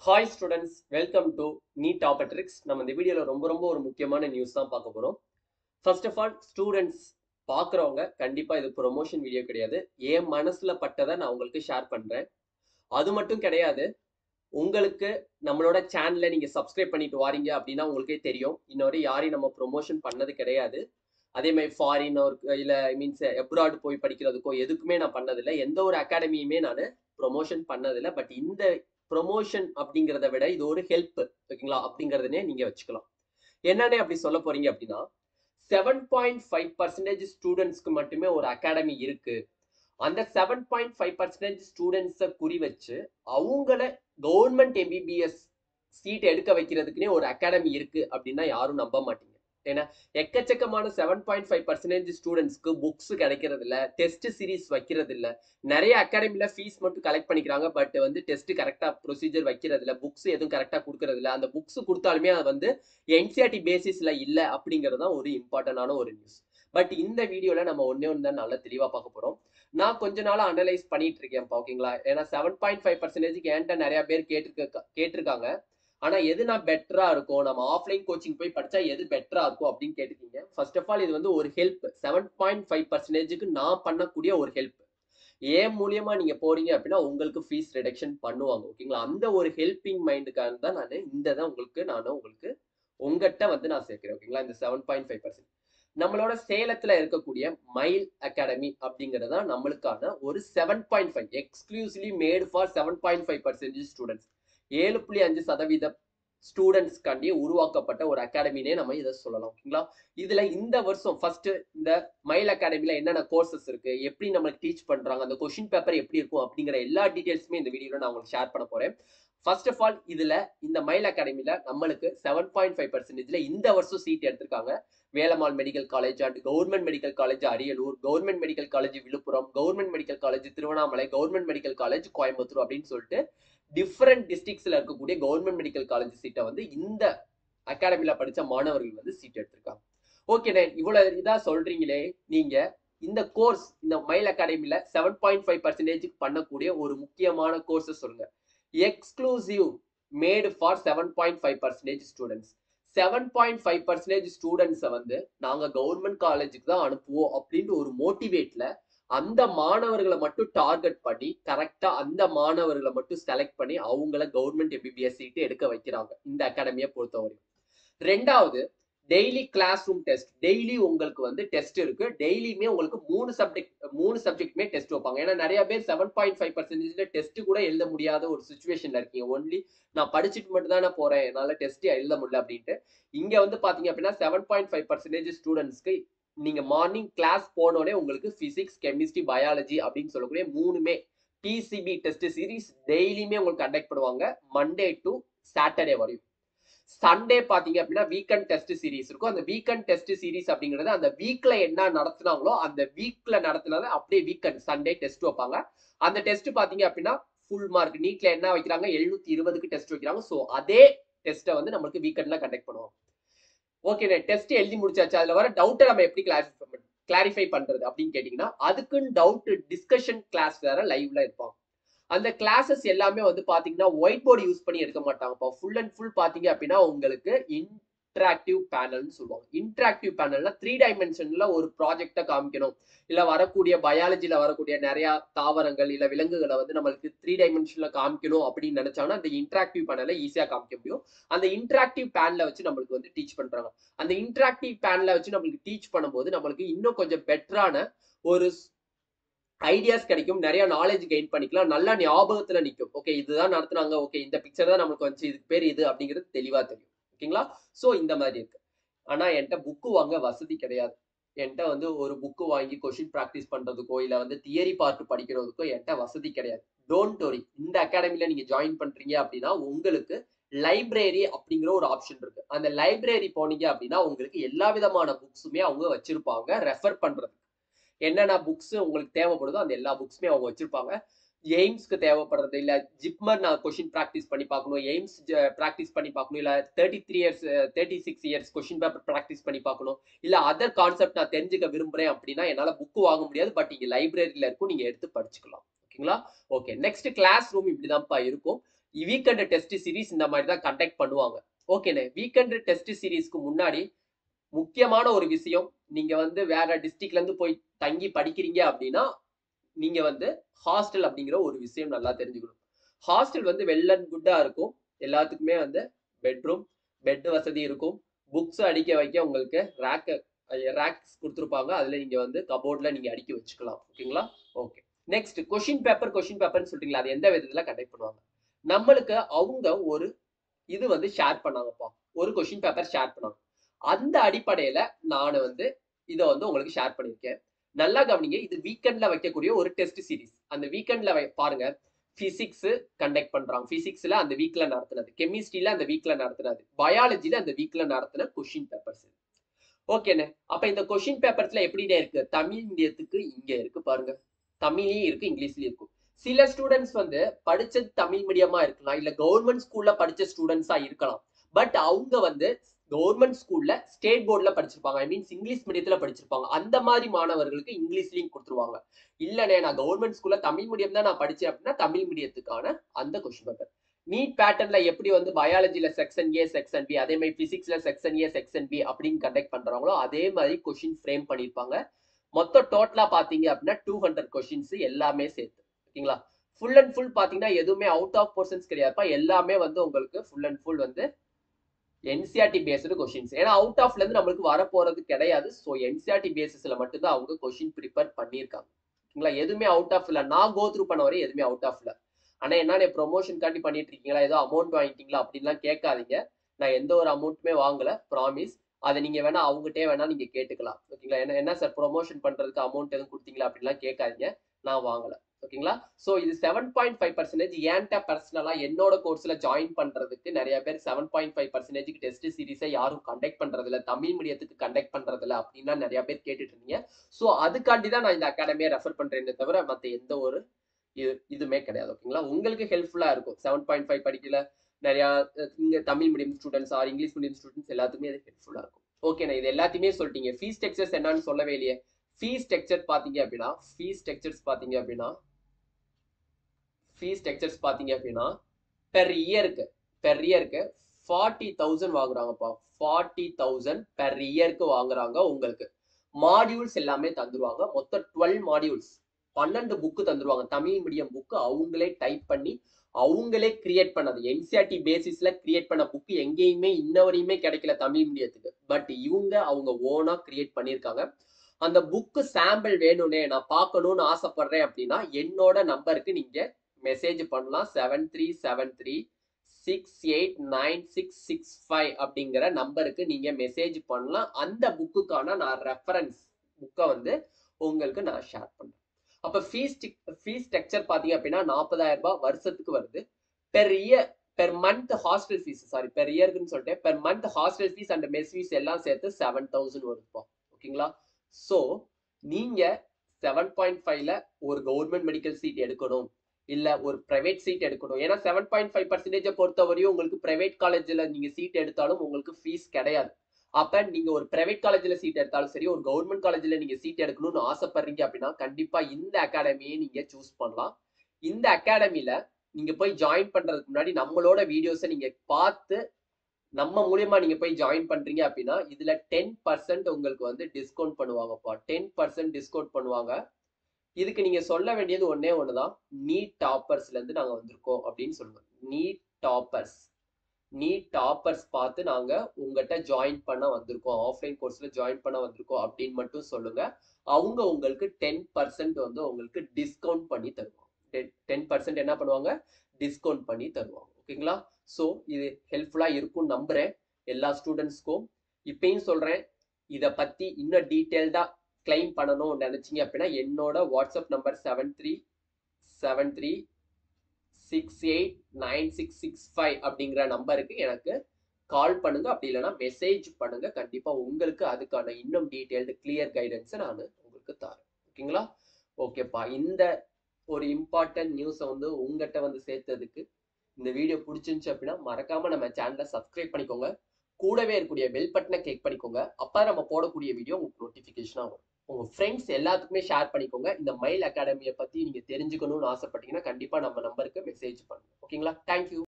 hi students welcome to NEET டாபட்ரிக்ஸ் நம்ம இந்த வீடியோவில் ரொம்ப ரொம்ப ஒரு முக்கியமான நியூஸ் தான் பார்க்க போகிறோம் ஃபர்ஸ்ட் ஆஃப் ஆல் ஸ்டூடெண்ட்ஸ் பார்க்குறவங்க கண்டிப்பாக இது ப்ரொமோஷன் வீடியோ கிடையாது என் மனசில் பட்டதை நான் உங்களுக்கு ஷேர் பண்ணுறேன் அது மட்டும் கிடையாது உங்களுக்கு நம்மளோட சேனலை நீங்கள் சப்ஸ்கிரைப் பண்ணிட்டு வாரீங்க அப்படின்னா உங்களுக்கே தெரியும் இன்னொரு யாரையும் நம்ம ப்ரொமோஷன் பண்ணது கிடையாது அதே மாதிரி ஃபாரின் ஒரு இல்லை மீன்ஸ் எப்ராட் போய் படிக்கிறதுக்கோ எதுக்குமே நான் பண்ணதில்லை எந்த ஒரு அகாடமியுமே நான் ப்ரொமோஷன் பண்ணதில்லை பட் இந்த ப்ரொமோஷன் அப்படிங்கிறத விட இது ஒரு ஹெல்ப் ஓகேங்களா அப்படிங்கிறதுனே நீங்க வச்சுக்கலாம் என்னன்னே அப்படி சொல்ல போறீங்க அப்படின்னா செவன் பாயிண்ட் ஃபைவ் பர்சன்டேஜ் ஸ்டூடெண்ட்ஸ்க்கு மட்டுமே ஒரு அகாடமி இருக்கு அந்த செவன் பாயிண்ட் ஃபைவ் பர்சன்டேஜ் ஸ்டூடெண்ட்ஸை குறி வச்சு அவங்கள கவர்மெண்ட் எம்பிபிஎஸ் சீட் எடுக்க வைக்கிறதுக்குனே ஒரு அகாடமி இருக்கு அப்படின்னா யாரும் நம்ப மாட்டீங்க ஏன்னா எக்கச்சக்கமான செவன் பாயிண்ட் ஃபைவ் பர்சன்டேஜ் ஸ்டூடெண்ட்ஸ்க்கு புக்ஸ் கிடைக்கிறது இல்ல டெஸ்ட் சீரீஸ் வைக்கிறது இல்ல நிறைய அகாடமில ஃபீஸ் மட்டும் கலெக்ட் பண்ணிக்கிறாங்க பட் வந்து டெஸ்ட் கரெக்டா ப்ரொசீஜர் வைக்கிறது இல்ல புக்ஸ் எதுவும் கரெக்டா கொடுக்கறது இல்ல அந்த புக்ஸ் கொடுத்தாலுமே அது வந்து என்சிஆர்டி பேசிஸ்ல இல்ல அப்படிங்கிறது தான் ஒரு இம்பார்ட்டன்டான ஒரு நியூஸ் பட் இந்த வீடியோல நம்ம ஒன்னே ஒன்று தான் நல்லா தெளிவா பார்க்க போறோம் நான் கொஞ்ச நாளா அனலைஸ் பண்ணிட்டு இருக்கேன் ஓகேங்களா ஏன்னா செவன் பாயிண்ட் ஃபைவ் பர்சன்டேஜ்க்கு என்கிட்ட நிறைய பேர் கேட்டிருக்க கேட்டிருக்காங்க ஆனா எது நான் பெட்டரா இருக்கும் நம்ம ஆஃப்லைன் கோச்சிங் போய் படிச்சா எது பெட்டரா இருக்கும் அப்படின்னு கேட்டுக்கீங்க ஃபர்ஸ்ட் ஆஃப் ஆல் இது வந்து ஒரு ஹெல்ப் செவன் பாயிண்ட் ஃபைவ் பர்சன்டேஜுக்கு நான் பண்ணக்கூடிய ஒரு ஹெல்ப் ஏன் மூலியமா நீங்க போறீங்க அப்படின்னா உங்களுக்கு ஃபீஸ் ரிடக்ஷன் பண்ணுவாங்க ஓகேங்களா அந்த ஒரு ஹெல்பிங் மைண்டுக்காக தான் நான் இந்த தான் உங்களுக்கு நான் உங்களுக்கு உங்ககிட்ட வந்து நான் சேர்க்கிறேன் ஓகேங்களா இந்த செவன் பாயிண்ட் ஃபைவ் பர்சன்ட் நம்மளோட சேலத்துல இருக்கக்கூடிய மைல் அகாடமி அப்படிங்கிறது தான் நம்மளுக்கான ஒரு seven point five exclusively made for seven point five percentage students ஏழு புள்ளி அஞ்சு சதவீத ஸ்டூடெண்ட்ஸ்க்காண்டி உருவாக்கப்பட்ட ஒரு அகாடமினே நம்ம இதை சொல்லலாம் ஓகேங்களா இதுல இந்த வருஷம் ஃபர்ஸ்ட் இந்த மைல் அகாடமில என்னென்ன கோர்சஸ் இருக்கு எப்படி நம்மளுக்கு டீச் பண்றாங்க அந்த கொஸ்டின் பேப்பர் எப்படி இருக்கும் அப்படிங்கிற எல்லா டீடைல்ஸுமே இந்த வீடியோல நான் உங்களுக்கு ஷேர் பண்ண போறேன் ஃபர்ஸ்ட் ஆஃப் ஆல் இதுல இந்த மைல் அகாடமில நம்மளுக்கு செவன் பாயிண்ட் ஃபைவ் பர்சன்டேஜ்ல இந்த வருஷம் சீட் எடுத்திருக்காங்க Velammal medical college and government medical college Ariyalur government medical college Villupuram government medical college Tiruvannamalai government medical college Coimbatore அப்படின்னு சொல்லிட்டு டிஃப்ரெண்ட் டிஸ்ட்ரிக்ஸ்ல இருக்கக்கூடிய கவர்மெண்ட் மெடிக்கல் காலேஜ் சீட்டை வந்து இந்த அகாடமில படிச்ச மாணவர்கள் வந்து சீட் எடுத்திருக்காங்க ஓகேண்ணே இவ்வளவு இதா சொல்றீங்களே நீங்க இந்த கோர்ஸ் இந்த மைல் அகாடமில செவன் பாயிண்ட் ஃபைவ் பர்சன்டேஜுக்கு பண்ணக்கூடிய ஒரு முக்கியமான கோர்ஸஸ் சொல்லுங்க exclusive made for seven point five percentage students seven point five percentage ஸ்டூடெண்ட்ஸை வந்து நாங்க கவர்மெண்ட் காலேஜுக்கு தான் அனுப்புவோம் அப்படின்ட்டு ஒரு மோட்டிவேட்ல அந்த மாணவர்களை மட்டும் டார்கெட் பண்ணி கரெக்டா அந்த மாணவர்களை மட்டும் செலக்ட் பண்ணி அவங்கள கவர்மெண்ட் எம்பிபிஎஸ் சீட்டு எடுக்க வைக்கிறாங்க இந்த அகாடமியை பொறுத்தவரையும் ரெண்டாவது daily class room test daily உங்களுக்கு வந்து டெஸ்ட் இருக்கு டெய்லியுமே உங்களுக்கு மூணு சப்ஜெக்ட் மூணு சப்ஜெக்ட்மே டெஸ்ட் வைப்பாங்க ஏன்னா நிறைய பேர் செவன் பாயிண்ட் ஃபைவ் பர்சன்டேஜ்ல டெஸ்ட் கூட எழுத முடியாத ஒரு சுச்சுவேஷன்ல இருக்கீங்க ஒன்லி நான் படிச்சுட்டு மட்டும் தானே போறேன் என்னால டெஸ்ட் எழுத முடியல அப்படின்ட்டு இங்க வந்து பாத்தீங்க அப்படின்னா செவன் பாயிண்ட் ஃபைவ் பர்சன்டேஜ் ஸ்டூடெண்ட்ஸ்க்கு நீங்க மார்னிங் கிளாஸ் போனோடனே உங்களுக்கு பிசிக்ஸ் கெமிஸ்ட்ரி பயாலஜி அப்படின்னு சொல்லக்கூடிய மூணுமே பிசிபி டெஸ்ட் சீரீஸ் டெய்லியுமே உங்களுக்கு கண்டக்ட் பண்ணுவாங்க மண்டே டு சாட்டர்டே வரையும் சண்டே பாத்தீங்க அப்படின்னா வீக்கெண்ட் டெஸ்ட் சீரீஸ் இருக்கும் அந்த வீக்கெண்ட் டெஸ்ட் சீரீஸ் அப்படிங்கிறது அந்த வீக்ல என்ன நடத்துனாங்களோ அந்த வீக்ல நடத்துனதை அப்படியே வீக்கெண்ட் சண்டே டெஸ்ட் வைப்பாங்க அந்த டெஸ்ட் பாத்தீங்க அப்படின்னா ஃபுல் மார்க் நீட்ல என்ன வைக்கிறாங்க எழுநூத்தி இருபதுக்கு டெஸ்ட் வைக்கிறாங்க ஸோ அதே டெஸ்ட்டை வந்து நம்மளுக்கு வீக்கெண்ட்ல கண்டக்ட் பண்ணுவோம் ஓகே டெஸ்ட் எழுதி முடிச்சாச்சு அதுல வர டவுட்டை நம்ம எப்படி கிளாரிஃபை கிளாரிஃபை பண்றது அப்படின்னு கேட்டீங்கன்னா அதுக்குன்னு டவுட் டிஸ்கஷன் கிளாஸ் வேற லைவ்ல இருப்பாங்க அந்த கிளாஸஸ் எல்லாமே வந்து பாத்தீங்கன்னா ஒயிட் போர்டு யூஸ் பண்ணி எடுக்க மாட்டாங்கப்பா ஃபுல் அண்ட் ஃபுல் பாத்தீங்க அப்படின்னா உங்களுக்கு இன்ட்ராக்டிவ் பேனல்னு சொல்லுவாங்க இன்ட்ராக்டிவ் பேனல்னா த்ரீ டைமென்ஷன்ல ஒரு ப்ராஜெக்டை காமிக்கணும் இல்ல வரக்கூடிய பயாலஜில வரக்கூடிய நிறைய தாவரங்கள் இல்ல விலங்குகளை வந்து நம்மளுக்கு த்ரீ டைமென்ஷன்ல காமிக்கணும் அப்படின்னு நினைச்சாங்கன்னா அந்த இன்ட்ராக்டிவ் பேனலை ஈஸியா காமிக்க முடியும் அந்த இன்ட்ராக்டிவ் பேன்ல வச்சு நம்மளுக்கு வந்து டீச் பண்றாங்க அந்த இன்ட்ராக்டிவ் பேன்ல வச்சு நம்மளுக்கு டீச் பண்ணும்போது நம்மளுக்கு இன்னும் கொஞ்சம் பெட்டரான ஒரு ஐடியாஸ் கிடைக்கும் நிறைய நாலேஜ் கெயின் பண்ணிக்கலாம் நல்லா ஞாபகத்துல நிற்கும் ஓகே இதுதான் நடத்துனாங்க ஓகே இந்த பிக்சர் தான் நம்மளுக்கு வந்து இதுக்கு பேர் இது அப்படிங்கிறது தெளிவா தெரியும் ஓகேங்களா ஸோ இந்த மாதிரி இருக்கு ஆனா என்கிட்ட புக்கு வாங்க வசதி கிடையாது என்கிட்ட வந்து ஒரு புக்கு வாங்கி கொஷின் ப்ராக்டிஸ் பண்றதுக்கோ இல்ல வந்து தியரி பார்ட் படிக்கிறதுக்கோ என்கிட்ட வசதி கிடையாது டோன்ட் வரி இந்த அகாடமில நீங்க ஜாயின் பண்றீங்க அப்படின்னா உங்களுக்கு லைப்ரரி அப்படிங்கிற ஒரு ஆப்ஷன் இருக்கு அந்த லைப்ரரி போனீங்க அப்படின்னா உங்களுக்கு எல்லா விதமான புக்ஸுமே அவங்க வச்சிருப்பாங்க ரெஃபர் பண்றதுக்கு என்னென்ன புக்ஸ் உங்களுக்கு தேவைப்படுதோ அந்த எல்லா புக்ஸுமே அவங்க வச்சிருப்பாங்க எய்ம்ஸ்க்கு தேவைப்படுறது இல்ல ஜிப்மர் நான் கொஷின் ப்ராக்டிஸ் பண்ணி பார்க்கணும் எய்ம்ஸ் ப்ராக்டிஸ் பண்ணி பார்க்கணும் இல்ல thirty three years thirty six years question paper practice பண்ணி பார்க்கணும் இல்ல அதர் கான்செப்ட் நான் தெரிஞ்சுக்க விரும்புறேன் அப்படின்னா என்னால புக்கு வாங்க முடியாது பட் இங்க லைப்ரரியில இருக்கும் நீங்க எடுத்து படிச்சுக்கலாம் ஓகேங்களா ஓகே நெக்ஸ்ட் கிளாஸ் ரூம் இப்படிதான்ப்பா இருக்கும் வீக்கெண்ட் டெஸ்ட் சீரிஸ் இந்த மாதிரி தான் கண்டக்ட் பண்ணுவாங்க ஓகேண்ணே வீக்கெண்ட் டெஸ்ட் சீரிஸ்க்கு முன்னாடி முக்கியமான ஒரு விஷயம் நீங்க வந்து வேற டிஸ்ட்ரிக்ட்ல இருந்து போய் தங்கி படிக்கிறீங்க அப்படின்னா நீங்க வந்து ஹாஸ்டல் அப்படிங்கிற ஒரு விஷயம் நல்லா தெரிஞ்சுக்கணும் ஹாஸ்டல் வந்து வெல் அண்ட் குட்டா இருக்கும் எல்லாத்துக்குமே வந்து பெட்ரூம் பெட் வசதி இருக்கும் புக்ஸ் அடிக்க வைக்க உங்களுக்கு ரேக் ரேக்ஸ் கொடுத்துருப்பாங்க அதுல நீங்க வந்து கபோர்ட்ல நீங்க அடுக்கி வச்சுக்கலாம் ஓகேங்களா okay next question paper question பேப்பர்னு சொல்றீங்களா அது எந்த விதத்துல கண்டக்ட் பண்ணுவாங்க நம்மளுக்கு அவங்க ஒரு இது வந்து ஷேர் பண்ணாங்கப்பா ஒரு கொஷின் பேப்பர் ஷேர் பண்ணாங்க அந்த அடிப்படையில நான் வந்து இதை வந்து உங்களுக்கு ஷேர் பண்ணியிருக்கேன் நல்லா கவனிங்க இது வீக்கெண்ட்ல வைக்கக்கூடிய ஒரு டெஸ்ட் சீரிஸ் அந்த வீக்கெண்ட்ல பாருங்க பிசிக்ஸ் கண்டக்ட் பண்றாங்க பிசிக்ஸ்ல அந்த வீக்ல நடத்தினது கெமிஸ்ட்ரியில அந்த வீக்ல நடத்தினது பயாலஜில அந்த வீக்ல நடத்தின கொஷின் பேப்பர்ஸ் ஓகேண்ணே அப்ப இந்த கொஷின் பேப்பர்ஸ்ல எப்படிண்ணே இருக்கு தமிழ் மீடியத்துக்கு இங்க இருக்கு பாருங்க தமிழ்லயும் இருக்கு இங்கிலீஷ்லயும் இருக்கும் சில ஸ்டூடெண்ட்ஸ் வந்து படிச்சது தமிழ் மீடியமா இருக்கலாம் இல்ல கவர்மெண்ட் ஸ்கூல்ல படிச்ச ஸ்டூடெண்ட்ஸா இருக்கலாம் பட் அவங்க வந்து கவர்மெண்ட் ஸ்கூல்ல ஸ்டேட் போர்ட்ல படிச்சிருப்பாங்க ஐ மீன்ஸ் இங்கிலீஷ் மீடியத்துல படிச்சிருப்பாங்க அந்த மாதிரி மாணவர்களுக்கு இங்கிலீஷ்லயும் கொடுத்துருவாங்க இல்லனே நான் கவர்மெண்ட் ஸ்கூல்ல தமிழ் மீடியம் தான் நான் படிச்சேன் அப்படின்னா தமிழ் மீடியத்துக்கான அந்த கொஸ்டின் பேப்பர் நீட் பேட்டர்ன்ல எப்படி வந்து பயாலஜில செக்ஷன் ஏ செக்ஷன் பி அதே மாதிரி பிசிக்ஸ்ல செக்ஷன் ஏ செக்ஷன் பி அப்படின்னு கண்டக்ட் பண்றாங்களோ அதே மாதிரி கொஸ்டின் ஃப்ரேம் பண்ணிருப்பாங்க மொத்தம் டோட்டலா பாத்தீங்க அப்படின்னா டூ ஹண்ட்ரட் கொஸ்டின்ஸ் எல்லாமே சேர்த்து ஓகேங்களா ஃபுல் அண்ட் ஃபுல் பாத்தீங்கன்னா எதுவுமே அவுட் ஆஃப் போர்ஷன்ஸ் கிடையாதுப்பா எல்லாமே வந்து உங்களுக்கு ஃபுல் அண்ட் ஃபுல் வந்து என்சிஆர்டி பேஸ்டு கொஸ்டின்ஸ் ஏன்னா அவுட் ஆஃப்ல இருந்து நம்மளுக்கு வர போறது கிடையாது ஸோ என்சிஆர்டி பேசிஸ்ல மட்டும்தான் அவங்க கொஸ்டின் ப்ரிப்பேர் பண்ணியிருக்காங்க ஓகேங்களா எதுவுமே அவுட் ஆஃப் இல்ல நான் கோ த்ரூ பண்ண வரை எதுவுமே அவுட் ஆஃப்ல ஆனா என்ன ப்ரொமோஷன் காண்டி பண்ணிட்டு இருக்கீங்களா ஏதோ அமௌண்ட் வாங்கிட்டீங்களா அப்படின்லாம் கேட்காதீங்க நான் எந்த ஒரு அமௌண்ட்டுமே வாங்கல ப்ராமிஸ் அதை நீங்க வேணா அவங்ககிட்டே வேணா நீங்க கேட்டுக்கலாம் ஓகேங்களா என்ன என்ன சார் ப்ரொமோஷன் பண்றதுக்கு அமௌண்ட் எதுவும் கொடுத்தீங்களா அப்படின்லாம் கேட்காதீங்க நான் வாங்கல ஓகேங்களா ஸோ இது செவன் பாயிண்ட் ஃபைவ் பர்சன்டேஜ் ஏன்ட்ட பர்சனலா என்னோட கோர்ஸ்ல ஜாயின் பண்றதுக்கு நிறைய பேர் செவன் பாயிண்ட் ஃபைவ் பர்சன்டேஜ்க்கு டெஸ்ட் சீரிஸை யாரும் கண்டக்ட் பண்றது இல்ல தமிழ் மீடியத்துக்கு கண்டக்ட் பண்றது இல்ல அப்படின்னா நிறைய பேர் கேட்டுட்டு இருந்தீங்க ஸோ அதுக்காண்டி தான் நான் இந்த அகாடமியை ரெஃபர் பண்றேனே தவிர மற்ற எந்த ஒரு இது இதுவுமே கிடையாது ஓகேங்களா உங்களுக்கு ஹெல்ப்ஃபுல்லா இருக்கும் செவன் பாயிண்ட் ஃபைவ் படிக்கல நிறைய இங்க Tamil medium students or English medium students எல்லாத்துக்குமே அது ஹெல்ப்ஃபுல்லா இருக்கும் ஓகே நான் இது எல்லாத்தையுமே சொல்லிட்டீங்க ஃபீஸ் ஸ்ட்ரக்சர்ஸ் என்னன்னு சொல்லவே இல்லையே ஃபீஸ் ஸ்ட்ரக்சர் பாத்தீங்க அப்படின்னா ஃபீஸ் ஸ்ட்ரக்சர்ஸ் பாத்தீங்க அப்படின்னா ஃபீஸ் ஸ்ட்ரக்சர்ஸ் பாத்தீங்க அப்படின்னா பெர் இயருக்கு பெர் இயருக்கு ஃபார்ட்டி தௌசண்ட் வாங்குறாங்கப்பா ஃபார்ட்டி தௌசண்ட் பெர் இயருக்கு வாங்குறாங்க உங்களுக்கு மாடியூல்ஸ் எல்லாமே தந்துருவாங்க மொத்தம் டுவெல் மாடியூல்ஸ் பன்னெண்டு புக்கு தந்துருவாங்க தமிழ் மீடியம் புக்கு அவங்களே டைப் பண்ணி அவங்களே கிரியேட் பண்ணது என்சிஆர்டி பேசிஸ்ல கிரியேட் பண்ண புக்கு எங்கேயுமே இன்ன வரையுமே கிடைக்கல தமிழ் மீடியத்துக்கு பட் இவங்க அவங்க ஓனா கிரியேட் பண்ணியிருக்காங்க அந்த புக்கு சாம்பிள் வேணும்னே நான் பார்க்கணும்னு ஆசைப்படுறேன் அப்படின்னா என்னோட நம்பருக்கு நீங்க மெசேஜ் பண்ணலாம் seven three seven three six eight nine six six five அப்படிங்கிற நம்பருக்கு நீங்க மெசேஜ் பண்ணலாம் அந்த புக்குக்கான நான் ரெஃபரன்ஸ் புக்கை வந்து உங்களுக்கு நான் ஷேர் பண்றேன் அப்ப ஃபீஸ் ஃபீஸ் ஸ்ட்ரக்சர் பாத்தீங்க அப்படின்னா நாற்பதாயிரம் ரூபாய் வருஷத்துக்கு வருது per year per month hostel fees sorry per இயர்க்குன்னு சொல்லிட்டு per month hostel fees and mess fees எல்லாம் சேர்த்து செவன் தௌசண்ட் வருதுப்பா ஓகேங்களா ஸோ நீங்க செவன் பாயிண்ட் ஃபைவ்ல ஒரு கவர்மெண்ட் மெடிக்கல் சீட் எடுக்கணும் இல்ல ஒரு பிரைவேட் சீட் எடுக்கணும் ஏன்னா செவன் பாயிண்ட் ஃபைவ் பர்சன்டேஜை பொறுத்தவரையும் உங்களுக்கு பிரைவேட் காலேஜ்ல நீங்க சீட் எடுத்தாலும் உங்களுக்கு ஃபீஸ் கிடையாது அப்ப நீங்க ஒரு பிரைவேட் காலேஜ்ல சீட் எடுத்தாலும் சரி ஒரு கவர்மெண்ட் காலேஜ்ல நீங்க சீட் எடுக்கணும்னு ஆசைப்படுறீங்க அப்படின்னா கண்டிப்பா இந்த அகாடமியை நீங்க சூஸ் பண்ணலாம் இந்த அகாடமில நீங்க போய் ஜாயின் பண்றதுக்கு முன்னாடி நம்மளோட வீடியோஸை நீங்க பார்த்து நம்ம மூலியமா நீங்க போய் ஜாயின் பண்றீங்க அப்படின்னா இதுல டென் பர்சன்ட் உங்களுக்கு வந்து டிஸ்கவுண்ட் பண்ணுவாங்கப்பா டென் பர்சன்ட் டிஸ்கவுண்ட் பண்ணுவாங்க இதுக்கு நீங்க சொல்ல வேண்டியது ஒன்னே ஒண்ணுதான் நீட் டாப்பர்ஸ்ல இருந்து நாங்க வந்திருக்கோம் அப்படின்னு சொல்லுங்க நீட் டாப்பர்ஸ் நீட் டாப்பர்ஸ் பார்த்து நாங்க உங்ககிட்ட ஜாயின் பண்ண வந்திருக்கோம் ஆஃப்லைன் கோர்ஸ்ல ஜாயின் பண்ண வந்திருக்கோம் அப்படின்னு மட்டும் சொல்லுங்க அவங்க உங்களுக்கு டென் பர்சன்ட் வந்து உங்களுக்கு டிஸ்கவுண்ட் பண்ணி தருவாங்க டென் பர்சன்ட் என்ன பண்ணுவாங்க டிஸ்கவுண்ட் பண்ணி தருவாங்க ஓகேங்களா ஸோ இது ஹெல்ப்ஃபுல்லா இருக்கும்னு நம்புறேன் எல்லா ஸ்டூடெண்ட்ஸ்க்கும் இப்பயும் சொல்றேன் இதை பத்தி இன்னும் டீட்டெயில்டா கிளைம் பண்ணணும்னு நினைச்சீங்க அப்படின்னா என்னோட WhatsApp number seven three seven three six eight nine six six five அப்படிங்கிற நம்பருக்கு எனக்கு கால் பண்ணுங்க அப்படி இல்லைன்னா மெசேஜ் பண்ணுங்க கண்டிப்பா உங்களுக்கு அதுக்கான இன்னும் டீட்டெயில்டு கிளியர் கைடன்ஸை நான் உங்களுக்கு தரேன் ஓகேங்களா ஓகேப்பா இந்த ஒரு இம்பார்ட்டன்ட் நியூஸை வந்து உங்ககிட்ட வந்து சேர்த்ததுக்கு இந்த வீடியோ பிடிச்சிருந்துச்சு அப்படின்னா மறக்காம நம்ம சேனலை சப்ஸ்கிரைப் பண்ணிக்கோங்க கூடவே இருக்கக்கூடிய பெல் பட்டனை கிளிக் பண்ணிக்கோங்க அப்போ நம்ம போடக்கூடிய வீடியோ உங்களுக்கு நோட்டிஃபிகேஷனாக வரும் உங்க ஃப்ரெண்ட்ஸ் எல்லாத்துக்குமே ஷேர் பண்ணிக்கோங்க இந்த மைல் அகாடமியை பத்தி நீங்க தெரிஞ்சுக்கணும்னு ஆசைப்பட்டீங்கன்னா கண்டிப்பா நம்ம நம்பருக்கு மெசேஜ் பண்ணுங்க ஓகேங்களா தேங்க்யூ